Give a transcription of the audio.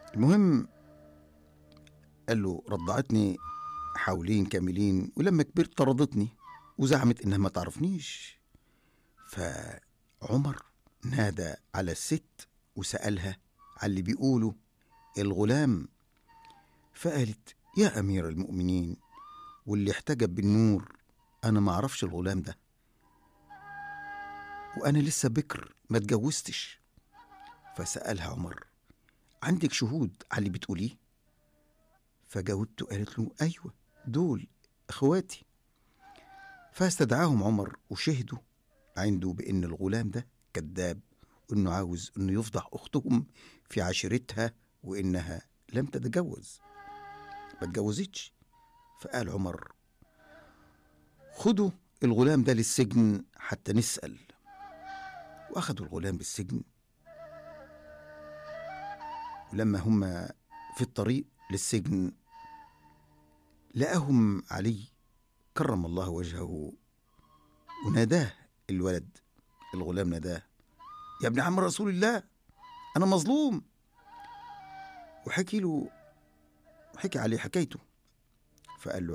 المهم قال له رضعتني حولين كاملين ولما كبرت طردتني وزعمت انها ما تعرفنيش فعمر نادى على الست وسألها على اللي بيقوله الغلام فقالت يا أمير المؤمنين واللي احتجب بالنور أنا ما أعرفش الغلام ده وأنا لسه بكر ما اتجوزتش فسألها عمر عندك شهود على اللي بتقوليه فجاوبته قالت له أيوة دول إخواتي فاستدعاهم عمر وشهدوا عنده بأن الغلام ده كذاب وإنه عاوز إنه يفضح أختهم في عشيرتها وإنها لم تتجوز ما اتجوزتش فقال عمر خدوا الغلام ده للسجن حتى نسأل وأخدوا الغلام بالسجن ولما هم في الطريق للسجن لقاهم علي كرم الله وجهه وناداه الولد الغلام ناداه يا ابن عم رسول الله أنا مظلوم وحكي له حكي عليه حكايته فقال له